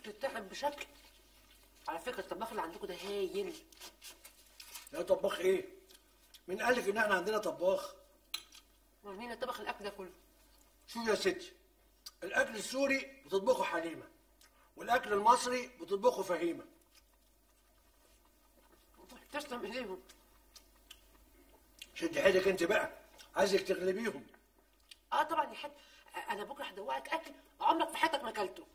بتتعب بشكل على فكره الطباخ اللي عندكم ده هايل لا طباخ ايه مين قال لك ان احنا عندنا طباخ امال مين اللي طبخ الاكل ده كله شوف يا ستي الاكل السوري بتطبخه حليمه والاكل المصري بتطبخه فهيمه تسلم ايديهم شد حيلك انت بقى عايزك تغلبيهم اه طبعا يا حاج انا بكره هدوقك اكل عمرك في حياتك ما اكلته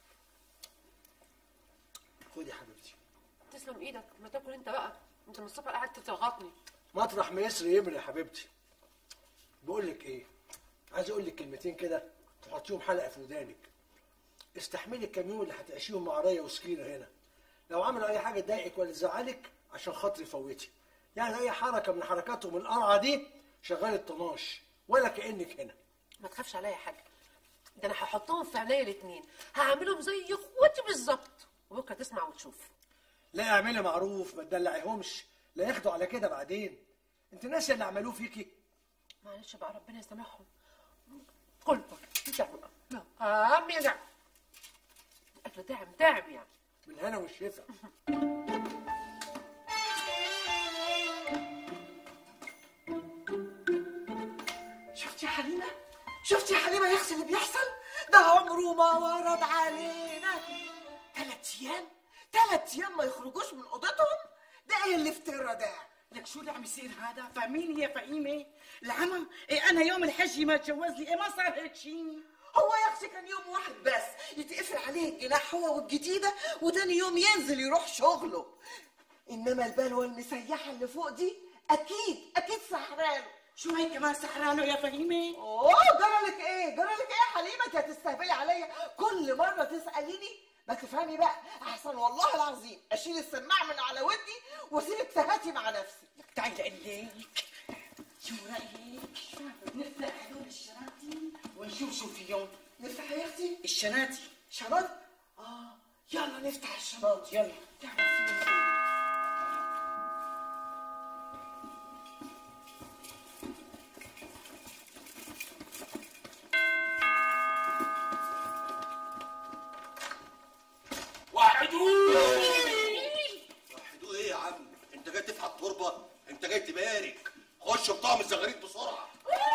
خدي يا حبيبتي تسلم ايدك ما تاكل انت بقى انت من الصبح قاعد تضغطني مطرح ما يسري يمري يا حبيبتي بقول لك ايه عايز اقول لك كلمتين كده تحطيهم حلقه في ودانك استحملي الكام يوم اللي هتعيشيهم مع ريا وسكينه هنا لو عملوا اي حاجه تضايقك ولا تزعلك عشان خاطري فوتي يعني اي حركه من حركاتهم القرعه دي شغال الطناش ولا كانك هنا ما تخافش عليا يا حاج ده انا هحطهم في عينيا الاثنين هعملهم زي اخواتي بالظبط وبكره تسمع وتشوف لا اعملي معروف ما تدلعيهمش لا ياخدوا على كده بعدين انت ناسيه اللي عملوه فيكي معلش بقى ربنا يسامحهم كل كل تعب بقى لا عم يرجع الاكل تعب تعب يعني بالهنا والشفا شفتي يا حليمة؟ شفتي يا حليمة يا اختي اللي بيحصل؟ ده عمره ما ورد علينا ثلاث ايام ثلاث ايام ما يخرجوش من اوضتهم ده ايه الافتراء ده؟ لك شو اللي عم يصير هذا؟ فاهميني يا فهيمة؟ العمى إيه أنا يوم الحج ما تجوز لي إيه ما صار هيك شيء هو يا اختي كان يوم واحد بس يتقفل عليه الجناح هو والجديدة وتاني يوم ينزل يروح شغله انما البلوه المسيحة اللي فوق دي اكيد اكيد سحرانه شو هي كمان سحرانه يا فهيمة؟ اوه جرالك ايه جرالك ايه يا حليمه انت هتستهبلي عليا كل مره تساليني ما تفهمي بقى احسن والله العظيم اشيل السماعه من على ودني واسيبك تهاتي مع نفسك لك تعالي لك شو رايك؟ نفتح هدول الشناتي ونشوف شو فيهم نفتح يا اختي الشناتي شنط اه يلا نفتح الشنط يلا تعمل فيهم ايه وحدوه وحدوه ايه يا عم انت جاي تفحط تربه انت جاي تبارك خش بطعم الزغاريد بسرعه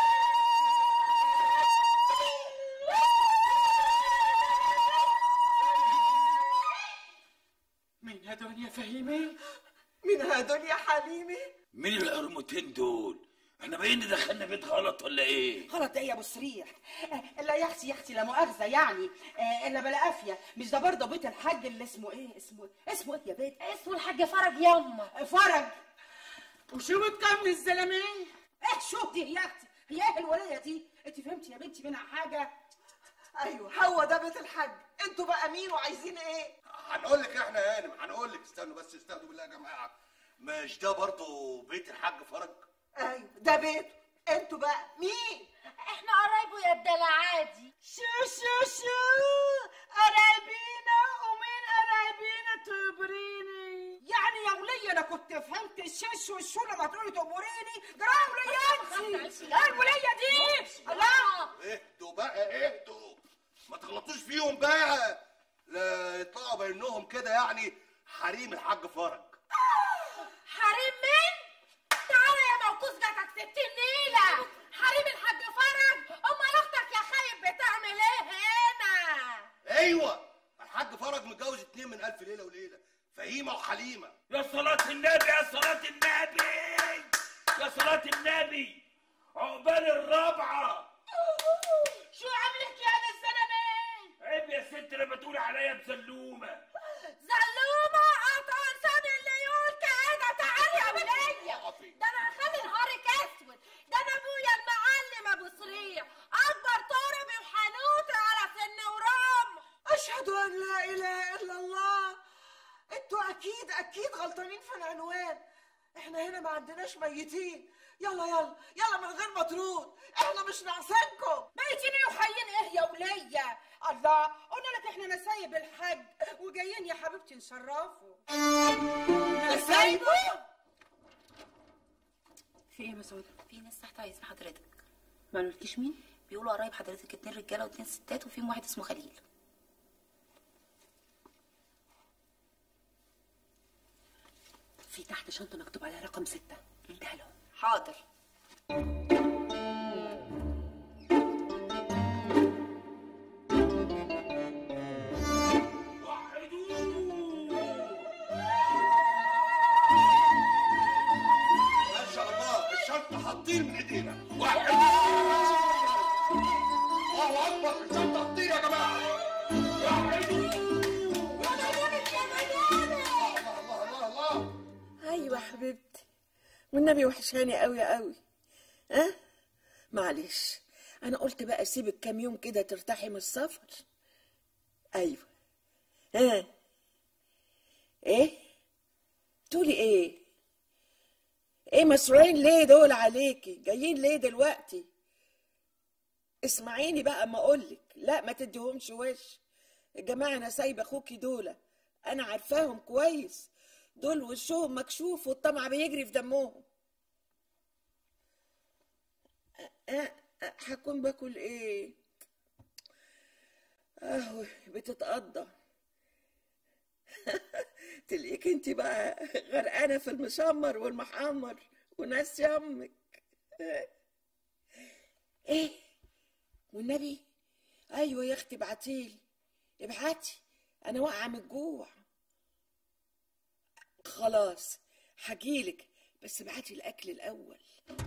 مين هدول يا فهيمة؟ مين هدول يا حليمه مين القرموتين دول؟ احنا باين دخلنا بيت غلط ولا ايه؟ غلط ايه يا ابو صريح آه، لا يا اختي يا اختي لا مؤاخذه يعني آه، الا بلا قافيه مش ده برضه بيت الحاج اللي اسمه ايه اسمه اسمه ايه يا بيت اسمه الحاج فرج يما آه، فرج وشو بتكمل الزلمه ايه شو دي يا اختي هي ايه الولايه دي انت فهمتي يا بنتي منها حاجه ايوه هو ده بيت الحاج انتوا بقى مين وعايزين ايه هنقول لك احنا يا هانم هنقول لك استنوا بس استهدوا بالله يا جماعه مش ده برضه بيت الحاج فرج ايوه ده بيته انتوا بقى مين احنا قرايبه يا الدلعادي شو شو شو قرايبينا ومين قرايبينا تبريني يعني يا ولية انا كنت فهمت الشش والشو لما تقولي تبريني ده يا ولية انت ايه الولية دي الله اهدوا بقى اهدوا ما تغلطوش فيهم بقى لا يطلعوا بينهم كده يعني حريم الحاج فرج حريم مين؟ تعالى يا موكوس جاتك ستين نيلة حريم الحاج فرج امال اختك يا خايب بتعمل ايه هنا؟ ايوه الحاج فرج متجوز اتنين من الف ليله وليله فهيمه وحليمه يا صلاة النبي يا صلاة النبي يا صلاة النبي عقبال الرابعة شو عملت يا هذا الزلمة عيب يا ست لما تقولي عليا بزلومة زلومة قطع لسان اللي يقول كده تعالي يا ولية ده انا هخلي نهارك اسود ده انا ابويا المعلم ابو صريح اكبر طربي وحنوتي على سن ورمح اشهد ان لا اله الا الله انتوا اكيد اكيد غلطانين في العنوان احنا هنا ما عندناش ميتين يلا يلا يلا من غير ما ترود احنا مش ناقصينكم ميتين وحيين ايه يا ولية الله قلنا لك احنا نسايب الحج وجايين يا حبيبتي نشرفوا نسايبه في ايه يا مسعود في ناس تحت عايزين حضرتك ما قلتليش مين بيقولوا قرايب حضرتك اتنين رجاله واتنين ستات وفيهم واحد اسمه خليل في تحت شنطه مكتوب عليها رقم ستة اديها لهم حاضر ما شاء الله الشنطه حاطين من ايدينا واحد الله اكبر الشنطه حاطين يا جماعه واحد الله الله الله الله ايوه حبيبتي والنبي وحشاني قوي قوي ها معلش انا قلت بقى اسيبك كام يوم كده ترتاحي من السفر ايوه ها ايه تقولي ايه ايه مسروقين ليه دول عليكي جايين ليه دلوقتي اسمعيني بقى ما اقولك لا ما تديهمش وش الجماعه انا سايبه اخوكي دول انا عارفاهم كويس دول وشهم مكشوف والطمع بيجري في دمهم أ- أ- أ- هكون باكل ايه اهو بتتقضى تلاقيك انت بقى غرقانه في المشمر والمحمر وناس يمك ايه والنبي ايوه يا اختي ابعتيلي ابعتي انا واقعه من الجوع خلاص هجيلك بس ابعتي الاكل الاول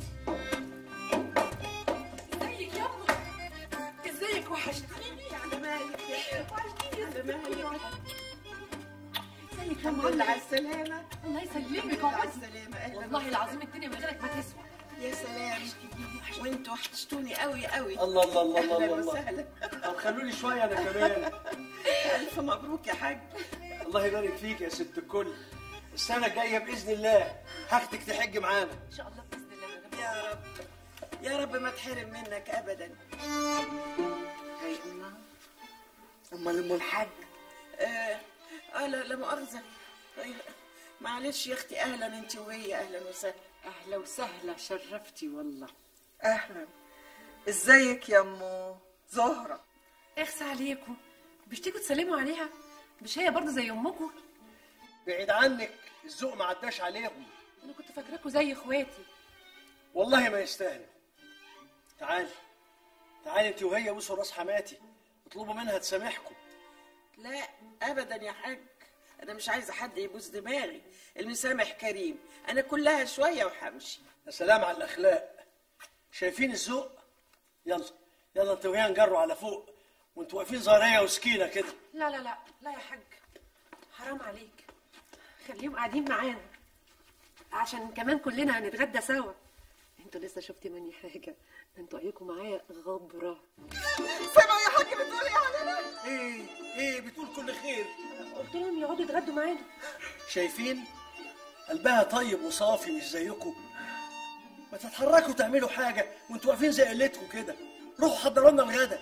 ازيك يابا ازيك وحشتيني على مالك وحشتيني على مالك ازيك يا الحمد لله على معلم السلامه الله يسلمك على اقعدي السلامه اهلا والله العظيم الدنيا من غيرك ما تسوى يا سلام وانتوا وحشتوني قوي قوي الله الله الله الله اهلا الله وسهلا طب خلوني شويه انا كمان الف مبروك يا حاج الله يبارك فيك يا ست الكل السنه الجايه باذن الله هاخدك تحج معانا ان شاء الله باذن الله يا رب. يا رب يا رب ما تحرم منك ابدا هاي امال امال ام الحاج آه, اه لا لا مؤاخذه أيوة. معلش يا اختي اهلا انت وهي اهلا وسهلا اهلا وسهلا شرفتي والله اهلا ازيك يا ام زهره اخس عليكم مش تيجوا تسلموا عليها مش هي برضه زي امكم بعيد عنك الذوق ما عداش عليهم انا كنت فاكراكم زي اخواتي والله ما يستاهلوا تعالي تعالي انت وهي بوسوا راس حماتي اطلبوا منها تسامحكم لا ابدا يا حاج انا مش عايزه حد يبوس دماغي المسامح كريم انا كلها شويه وحمشي يا سلام على الاخلاق شايفين الذوق يلا يلا انت وهي نجروا على فوق وانتوا واقفين زهريه وسكينه كده لا لا لا لا يا حاج حرام عليك خليهم قاعدين معانا عشان كمان كلنا هنتغدى سوا انتوا لسه شفتي مني حاجه ده انتوا عيكم معايا غبره سامع يا حاج بتقولي علينا ايه ايه بتقول كل خير قلت لهم يقعدوا يتغدوا معانا شايفين قلبها طيب وصافي مش زيكم ما تتحركوا تعملوا حاجه وانتوا واقفين زي قلتكم كده روحوا حضروا لنا الغدا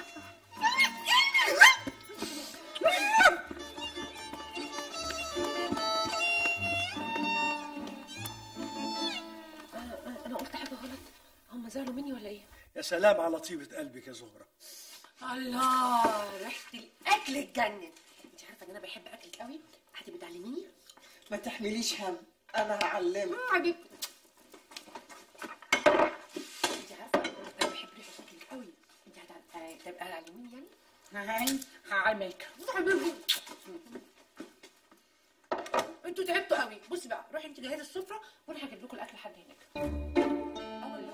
انا أنا قلت حاجه غلط هم زعلوا مني ولا ايه يا سلام على طيبه قلبك يا زهره الله ريحه الاكل اتجنن انت عارفه ان انا بحب اكلك قوي هتبقي تعلميني ما تحمليش هم انا هعلمك اه حبيبتي انت عارفه انا بحب ريحه اكلك قوي انت هتبقى تبقى تعلميني يعني هاي هعملك حبيبي انتوا تعبتوا قوي بصي بقى روحي انت جهزي السفره وانا هجيب لكم الاكل لحد هناك اه والله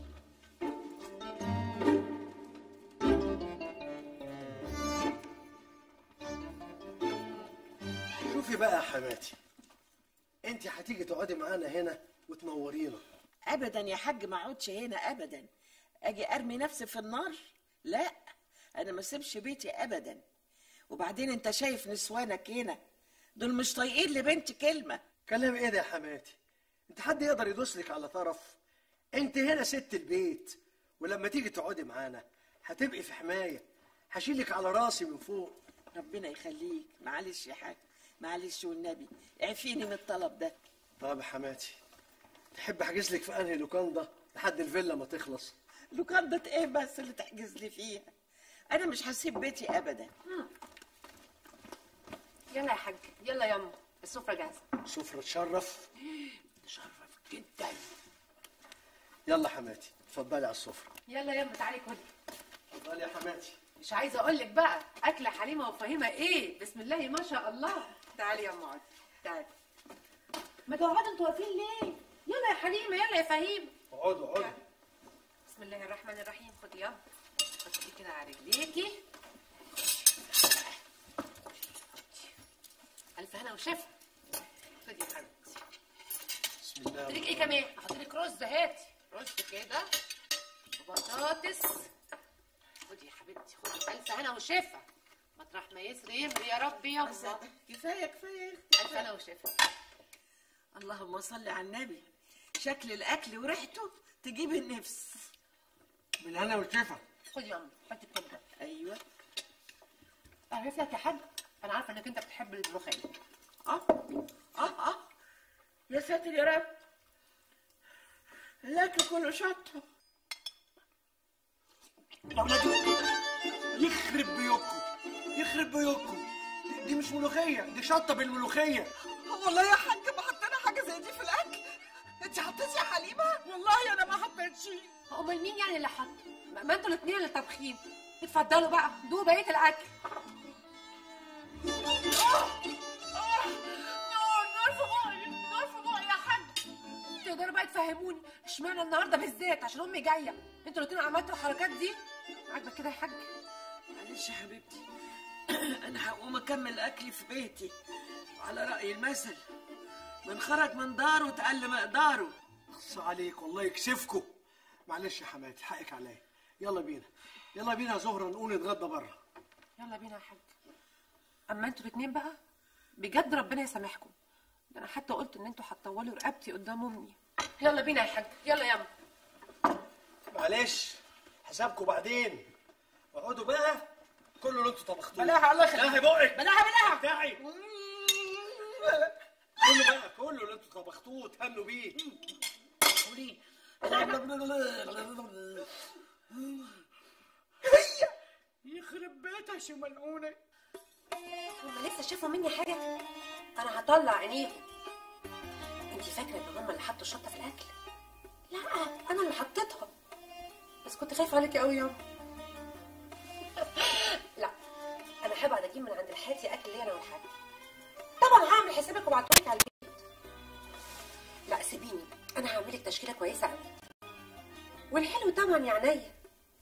شوفي بقى يا حماتي انت هتيجي تقعدي معانا هنا وتنورينا ابدا يا حاج ما اقعدش هنا ابدا اجي ارمي نفسي في النار لا انا ما اسيبش بيتي ابدا وبعدين انت شايف نسوانك هنا دول مش طايقين لبنت كلمه كلام ايه ده يا حماتي انت حد يقدر يدوس لك على طرف انت هنا ست البيت ولما تيجي تقعدي معانا هتبقي في حمايه هشيلك على راسي من فوق ربنا يخليك معلش يا حاج معلش والنبي اعفيني من الطلب ده طب يا حماتي تحب احجز لك في انهي لوكاندا لحد الفيلا ما تخلص لوكاندا ايه بس اللي تحجز لي فيها انا مش هسيب بيتي ابدا يلا يا حاج يلا يا اما السفره جاهزه سفرة تشرف تشرف جدا يلا حماتي اتفضلي على السفرة يلا يلا تعالي كلي اتفضلي يا حماتي مش عايزه اقول لك بقى اكله حليمه وفهيمه ايه بسم الله ما شاء الله تعالي يا ام عدي تعالي ما تقعدوا انتوا واقفين ليه يلا يا حليمه يلا يا فهيمه اقعدوا اقعدوا بسم الله الرحمن الرحيم خدي يلا حطي كده على رجليكي الف هنا وشفا خدي يا حبيبتي بسم الله احط لك ايه كمان احط لك رز هاتي رز كده وبطاطس خدي يا حبيبتي خدي الف هنا وشفا مطرح ما يسري يمري يا رب يا الله كفايه كفايه الف هنا وشفا اللهم صل على النبي شكل الاكل وريحته تجيب النفس من هنا والشفا خدي يا امي حطي الكبده ايوه اعرف لك يا حاج انا عارفه انك انت بتحب الملوخيه اه اه اه يا ساتر يا رب الاكل كله شطه يا ولاد يخرب بيوتكم يخرب بيوتكم دي- دي مش ملوخية دي شطة بالملوخية والله يا حاج ما حطينا حاجه زي دي في الاكل انت حطيتي يا حليمه والله انا ما حطيتش امال مين يعني اللي حط ما ما انتوا الاثنين اللي طابخين اتفضلوا بقى دوقوا بقيه الاكل نار نار في بقي نار في بقي يا حاج تقدروا بقى تفهموني اشمعنى النهارده بالذات عشان امي جايه انتوا الاثنين عملتوا الحركات دي عاجبك كده يا حاج معلش يا حبيبتي انا هقوم اكمل اكلي في بيتي على راي المثل من خرج من داره تقل مقداره خص عليك والله يكسفكم معلش يا حماتي حقك عليا يلا بينا يلا بينا يا زهرة نقوم نتغدى بره يلا بينا يا حاج اما انتوا الاثنين بقى بجد ربنا يسامحكم ده انا حتى قلت ان انتوا هتطولوا رقبتي قدام امي يلا بينا يا حاج يلا يلا معلش حسابكم بعدين اقعدوا بقى كله اللي انتوا طبختوه بلاها الله يخليك لاهي بقك بلاها بلاها بتاعي كله بقى كله اللي انتوا طبختوه تهنوا بيه قولي يخرب بيتها شو ملعونه هما لسه شافوا مني حاجه انا هطلع عينيهم انت فاكره ان هما اللي حطوا الشطه في الاكل لا انا اللي حطيتها بس كنت خايفه عليكي قوي يا لا انا هبعد اجيب من عند الحاتي اكل ليا انا والحاج طبعا هعمل حسابك وابعتهولك على البيت لا سيبيني انا هعملك تشكيله كويسه قوي والحلو طبعا يا عينيا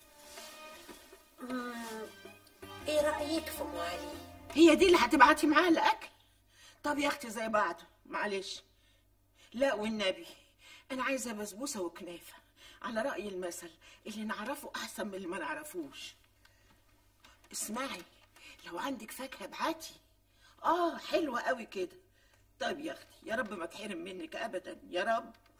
أمم، ايه رايك في ام علي هي دي اللي هتبعتي معاها الاكل طب يا اختي زي بعض معلش لا والنبي انا عايزه بسبوسه وكنافه على راي المثل اللي نعرفه احسن من اللي ما نعرفوش اسمعي لو عندك فاكهه ابعتي اه حلوه قوي كده طيب يا اختي يا رب ما تحرم منك ابدا يا رب